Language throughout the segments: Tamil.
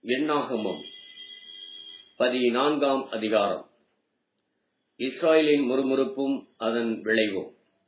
எண்ணாகமம் பதினான்காம் அதிகாரம் இஸ்ராயலின் முறுமுறுப்பும் அதன் விளைவும்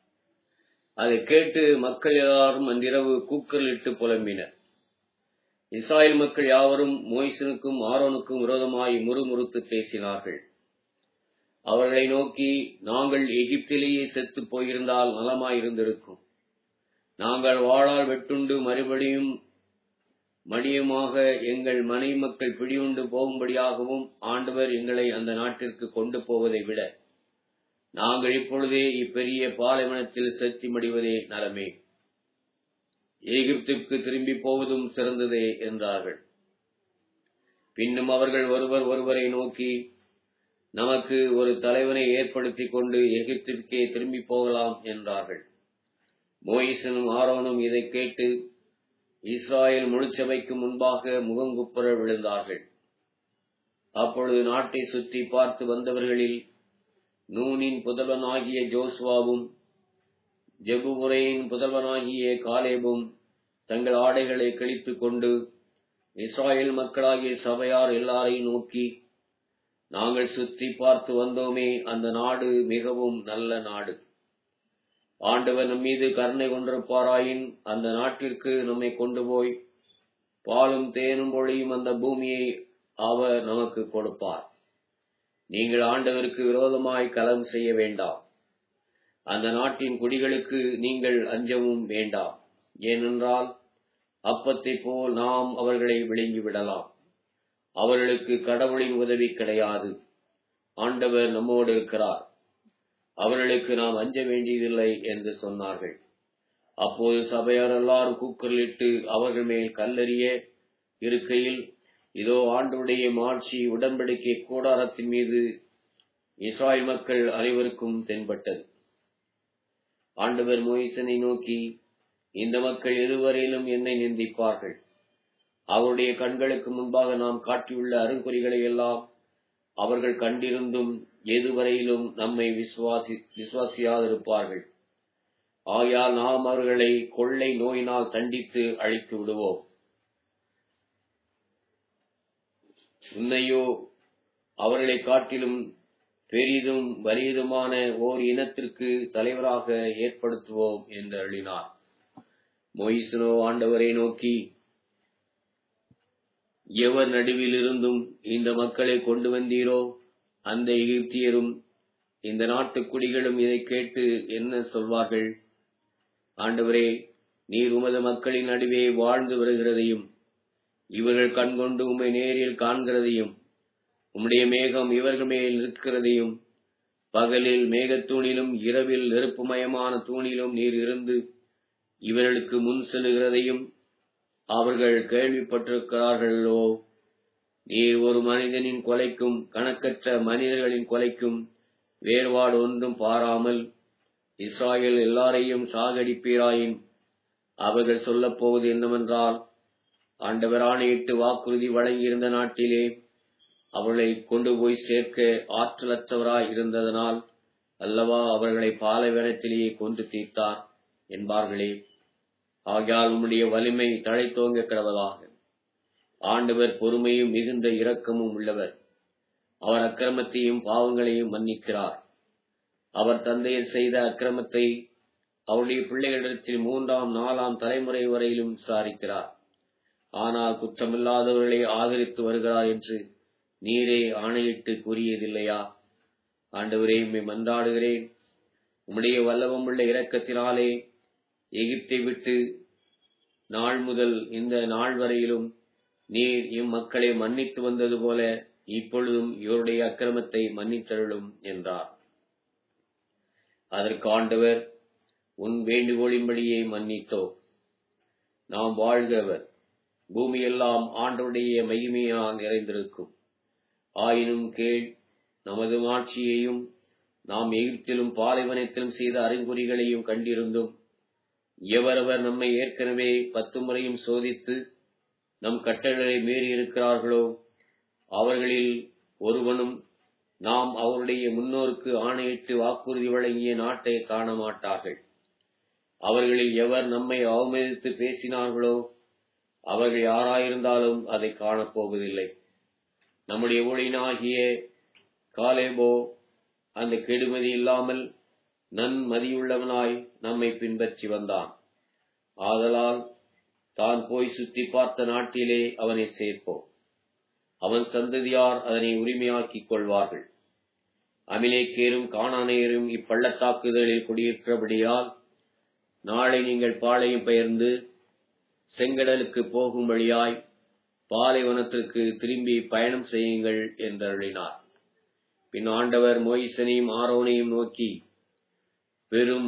அதை கேட்டு மக்கள் எல்லாரும் அன்றிரவு கூக்குரலிட்டு புலம்பினர் இஸ்ராயல் மக்கள் யாவரும் மோய்சனுக்கும் ஆரோனுக்கும் விரோதமாய் முறுமுறுத்து பேசினார்கள் அவர்களை நோக்கி நாங்கள் எகிப்திலேயே செத்துப் போயிருந்தால் நலமாயிருந்திருக்கும் நாங்கள் வாழால் வெட்டுண்டு மறுபடியும் மடியுமாக எங்கள் மனைவி மக்கள் பிடியுண்டு போகும்படியாகவும் ஆண்டவர் எங்களை அந்த நாட்டிற்கு கொண்டு போவதை விட நாங்கள் இப்பொழுதே இப்பெரிய பாலைவனத்தில் செத்தி மடிவதே நலமே எகிப்திற்கு திரும்பி போவதும் சிறந்ததே என்றார்கள் பின்னும் அவர்கள் ஒருவர் ஒருவரை நோக்கி நமக்கு ஒரு தலைவனை ஏற்படுத்திக் கொண்டு எகிப்திற்கே திரும்பி போகலாம் என்றார்கள் மோயிசனும் ஆரோனும் இதை கேட்டு இஸ்ராயல் முழுச்சபைக்கு முன்பாக முகங்குப்புற விழுந்தார்கள் அப்பொழுது நாட்டை சுற்றி பார்த்து வந்தவர்களில் நூனின் புதல்வனாகிய ஜோஸ்வாவும் ஜெபுபுரையின் புதல்வனாகிய காலேபும் தங்கள் ஆடைகளை கிழித்துக் கொண்டு இஸ்ராயல் மக்களாகிய சபையார் எல்லாரையும் நோக்கி நாங்கள் சுற்றி பார்த்து வந்தோமே அந்த நாடு மிகவும் நல்ல நாடு ஆண்டவர் நம் மீது கருணை கொண்டிருப்பாராயின் அந்த நாட்டிற்கு நம்மை கொண்டு போய் பாலும் தேனும் பொழியும் அந்த பூமியை அவர் நமக்கு கொடுப்பார் நீங்கள் ஆண்டவருக்கு விரோதமாய் கலம் செய்ய வேண்டாம் அந்த நாட்டின் குடிகளுக்கு நீங்கள் அஞ்சவும் வேண்டாம் ஏனென்றால் அப்பத்தை போல் நாம் அவர்களை விழுங்கி விடலாம் அவர்களுக்கு கடவுளின் உதவி கிடையாது ஆண்டவர் நம்மோடு இருக்கிறார் அவர்களுக்கு நாம் அஞ்ச வேண்டியதில்லை என்று சொன்னார்கள் அப்போது சபையார் எல்லாரும் கூக்குரலிட்டு அவர்கள் மேல் கல்லறிய இருக்கையில் இதோ ஆண்டுடைய மாட்சி உடன்படிக்கை கூடாரத்தின் மீது இஸ்ராயல் மக்கள் அனைவருக்கும் தென்பட்டது ஆண்டவர் மொய்சனை நோக்கி இந்த மக்கள் எதுவரையிலும் என்னை நிந்திப்பார்கள் அவருடைய கண்களுக்கு முன்பாக நாம் காட்டியுள்ள அருங்குறிகளை எல்லாம் அவர்கள் கண்டிருந்தும் எதுவரையிலும் நம்மை விசுவாசி விசுவாசியாதிருப்பார்கள் ஆகையால் நாம் அவர்களை கொள்ளை நோயினால் தண்டித்து அழித்து விடுவோம் உன்னையோ அவர்களை காட்டிலும் பெரிதும் வலியதுமான ஓர் இனத்திற்கு தலைவராக ஏற்படுத்துவோம் என்று அழினார் மொய்சனோ ஆண்டவரை நோக்கி எவர் நடுவில் இருந்தும் இந்த மக்களை கொண்டு வந்தீரோ அந்த எகிப்தியரும் இந்த நாட்டு குடிகளும் இதை கேட்டு என்ன சொல்வார்கள் ஆண்டவரே நீர் உமது மக்களின் நடுவே வாழ்ந்து வருகிறதையும் இவர்கள் கண்கொண்டு உம்மை நேரில் காண்கிறதையும் உம்முடைய மேகம் இவர்கள் மேல் நிற்கிறதையும் பகலில் மேகத்தூணிலும் இரவில் நெருப்புமயமான தூணிலும் நீர் இருந்து இவர்களுக்கு முன் செல்லுகிறதையும் அவர்கள் கேள்விப்பட்டிருக்கிறார்களோ நீர் ஒரு மனிதனின் கொலைக்கும் கணக்கற்ற மனிதர்களின் கொலைக்கும் வேறுபாடு ஒன்றும் பாராமல் இஸ்ராயல் எல்லாரையும் சாகடிப்பீராயின் அவர்கள் சொல்லப் போவது என்னவென்றால் ஆண்டவர் ஆணையிட்டு வாக்குறுதி வழங்கியிருந்த நாட்டிலே அவர்களை கொண்டு போய் சேர்க்க ஆற்றலற்றவராய் இருந்ததனால் அல்லவா அவர்களை பாலைவனத்திலேயே கொண்டு தீர்த்தார் என்பார்களே ஆகையால் உம்முடைய வலிமை தழைத்தோங்க கிடவதாக ஆண்டவர் பொறுமையும் மிகுந்த இரக்கமும் உள்ளவர் அவர் அக்கிரமத்தையும் பாவங்களையும் மன்னிக்கிறார் அவர் தந்தையர் செய்த அக்கிரமத்தை அவருடைய பிள்ளைகளிடத்தில் மூன்றாம் நாலாம் தலைமுறை வரையிலும் விசாரிக்கிறார் ஆனால் குற்றமில்லாதவர்களை ஆதரித்து வருகிறார் என்று நீரே ஆணையிட்டு கூறியதில்லையா ஆண்டவரே உம்மை மன்றாடுகிறேன் உம்முடைய வல்லவம் உள்ள இரக்கத்தினாலே எகிப்தை விட்டு நாள் முதல் இந்த நாள் வரையிலும் நீர் இம்மக்களை மன்னித்து வந்தது போல இப்பொழுதும் இவருடைய அக்கிரமத்தை மன்னித்தருளும் என்றார் அதற்கு ஆண்டவர் உன் வேண்டுகோளின்படியே மன்னித்தோ நாம் வாழ்கிறவர் பூமியெல்லாம் ஆண்டவருடைய மகிமையால் நிறைந்திருக்கும் ஆயினும் கேள் நமது மாட்சியையும் நாம் எகிப்திலும் பாலைவனத்திலும் செய்த அறிகுறிகளையும் கண்டிருந்தும் எவரவர் நம்மை ஏற்கனவே பத்து முறையும் சோதித்து நம் கட்டளை மீறி இருக்கிறார்களோ அவர்களில் ஒருவனும் நாம் அவருடைய முன்னோருக்கு ஆணையிட்டு வாக்குறுதி வழங்கிய நாட்டை காண மாட்டார்கள் அவர்களில் எவர் நம்மை அவமதித்து பேசினார்களோ அவர்கள் யாராயிருந்தாலும் அதை காணப்போவதில்லை நம்முடைய ஊழியனாகிய காலேபோ அந்த கெடுமதி இல்லாமல் நன்மதியுள்ளவனாய் நம்மை பின்பற்றி வந்தான் ஆதலால் தான் போய் சுத்தி பார்த்த நாட்டிலே அவனை சேர்ப்போம் அவன் சந்ததியார் அதனை உரிமையாக்கிக் கொள்வார்கள் அமிலேக்கேரும் காணானேயரும் இப்பள்ளத்தாக்குதலில் குடியிருக்கிறபடியால் நாளை நீங்கள் பாளையம் பெயர்ந்து செங்கடலுக்கு போகும் வழியாய் பாலைவனத்திற்கு திரும்பி பயணம் செய்யுங்கள் என்றருளினார் பின் ஆண்டவர் மோயிசனையும் ஆரோனையும் நோக்கி பெரும்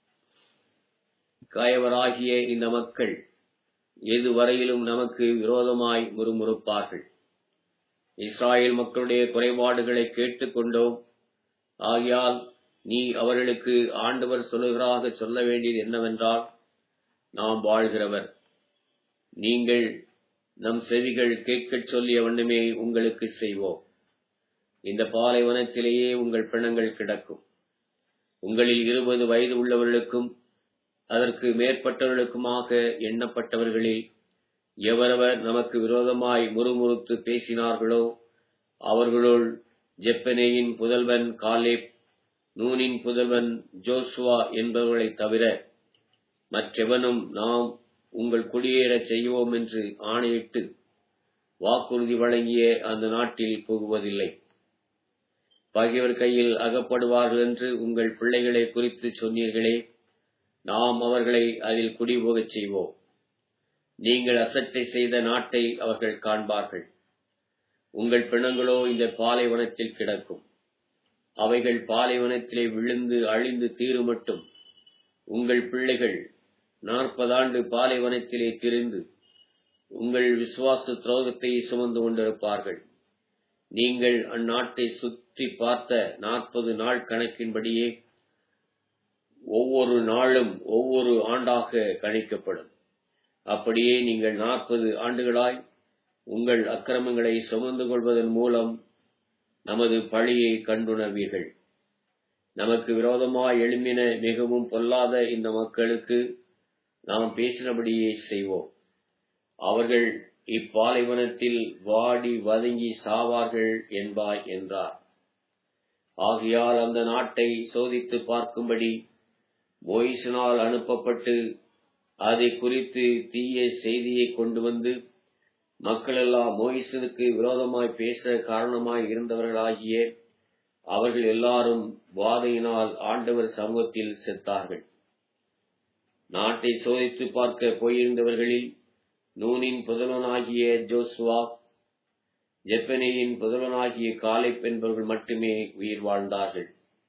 காயவராகிய இந்த மக்கள் எது வரையிலும் நமக்கு விரோதமாய் முறுமுறுப்பார்கள் இஸ்ராயேல் மக்களுடைய குறைபாடுகளை கேட்டுக்கொண்டோம் ஆகையால் நீ அவர்களுக்கு ஆண்டவர் சொல்லுகிறாக சொல்ல வேண்டியது என்னவென்றால் நாம் வாழ்கிறவர் நீங்கள் நம் செவிகள் கேட்கச் சொல்லிய வண்ணமே உங்களுக்கு செய்வோம் இந்த பாலைவனத்திலேயே உங்கள் பிணங்கள் கிடக்கும் உங்களில் இருபது வயது உள்ளவர்களுக்கும் அதற்கு மேற்பட்டவர்களுக்குமாக எண்ணப்பட்டவர்களில் எவரவர் நமக்கு விரோதமாய் முறுமுறுத்து பேசினார்களோ அவர்களுள் ஜெப்பனேயின் புதல்வன் காலேப் நூனின் புதல்வன் ஜோசுவா என்பவர்களைத் தவிர மற்றெவனும் நாம் உங்கள் குடியேறச் செய்வோம் என்று ஆணையிட்டு வாக்குறுதி வழங்கிய அந்த நாட்டில் புகுவதில்லை பகைவர் கையில் அகப்படுவார்கள் என்று உங்கள் பிள்ளைகளை குறித்து சொன்னீர்களே நாம் அவர்களை அதில் குடிபோகச் செய்வோம் நீங்கள் அசட்டை செய்த நாட்டை அவர்கள் காண்பார்கள் உங்கள் பிணங்களோ இந்த பாலைவனத்தில் கிடக்கும் அவைகள் பாலைவனத்திலே விழுந்து அழிந்து தீருமட்டும் உங்கள் பிள்ளைகள் நாற்பதாண்டு பாலைவனத்திலே திரிந்து உங்கள் விசுவாச துரோகத்தை சுமந்து கொண்டிருப்பார்கள் நீங்கள் அந்நாட்டை சுற்றி பார்த்த நாற்பது நாள் கணக்கின்படியே ஒவ்வொரு நாளும் ஒவ்வொரு ஆண்டாக கணிக்கப்படும் அப்படியே நீங்கள் நாற்பது ஆண்டுகளாய் உங்கள் அக்கிரமங்களை சுமந்து கொள்வதன் மூலம் நமது பழியை கண்டுணர்வீர்கள் நமக்கு விரோதமாய் எழும்பின மிகவும் பொல்லாத இந்த மக்களுக்கு நாம் பேசினபடியே செய்வோம் அவர்கள் இப்பாலைவனத்தில் வாடி வதங்கி சாவார்கள் என்பாய் என்றார் ஆகையால் அந்த நாட்டை சோதித்து பார்க்கும்படி மொய்சனால் அனுப்பப்பட்டு அதை குறித்து தீய செய்தியை கொண்டு வந்து மக்களெல்லாம் மோயிசனுக்கு விரோதமாய் பேச காரணமாய் இருந்தவர்களாகிய அவர்கள் எல்லாரும் வாதையினால் ஆண்டவர் சமூகத்தில் செத்தார்கள் நாட்டை சோதித்து பார்க்க போயிருந்தவர்களில் நூனின் புதல்வனாகிய ஜோசுவா ஜெப்பனேயின் புதல்வனாகிய காலைப் என்பவர்கள் மட்டுமே உயிர் வாழ்ந்தார்கள்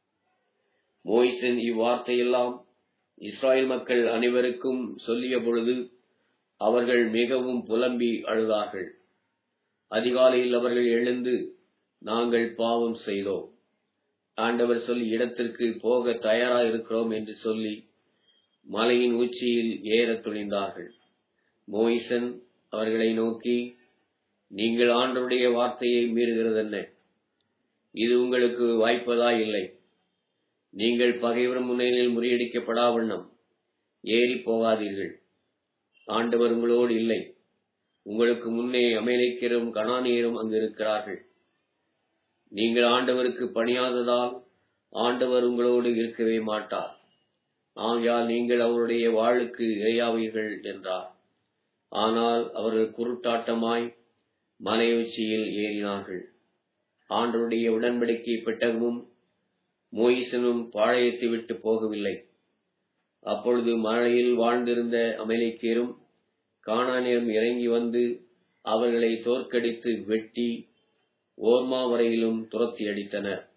மோய்சன் இவ்வார்த்தையெல்லாம் இஸ்ராயல் மக்கள் அனைவருக்கும் சொல்லிய பொழுது அவர்கள் மிகவும் புலம்பி அழுதார்கள் அதிகாலையில் அவர்கள் எழுந்து நாங்கள் பாவம் செய்தோம் ஆண்டவர் சொல்லி இடத்திற்கு போக தயாராக இருக்கிறோம் என்று சொல்லி மலையின் உச்சியில் ஏறத் துணிந்தார்கள் மோயிசன் அவர்களை நோக்கி நீங்கள் ஆண்டவருடைய வார்த்தையை மீறுகிறதென்ன இது உங்களுக்கு வாய்ப்பதா இல்லை நீங்கள் பகைவர் முன்னிலையில் முறியடிக்கப்படாவண்ணம் ஏறி போகாதீர்கள் ஆண்டவர் உங்களோடு இல்லை உங்களுக்கு முன்னே அமெரிக்கரும் கணானியரும் அங்கு இருக்கிறார்கள் நீங்கள் ஆண்டவருக்கு பணியாததால் ஆண்டவர் உங்களோடு இருக்கவே மாட்டார் ஆகையால் நீங்கள் அவருடைய வாளுக்கு இரையாவீர்கள் என்றார் ஆனால் அவர்கள் குருட்டாட்டமாய் மலை உச்சியில் ஏறினார்கள் ஆண்டவருடைய உடன்படிக்கை பெட்டகமும் மோயிசனும் பாளையத்தை விட்டு போகவில்லை அப்பொழுது மலையில் வாழ்ந்திருந்த அமெரிக்கரும் காணானியரும் இறங்கி வந்து அவர்களை தோற்கடித்து வெட்டி ஓர்மா வரையிலும் துரத்தி அடித்தனர்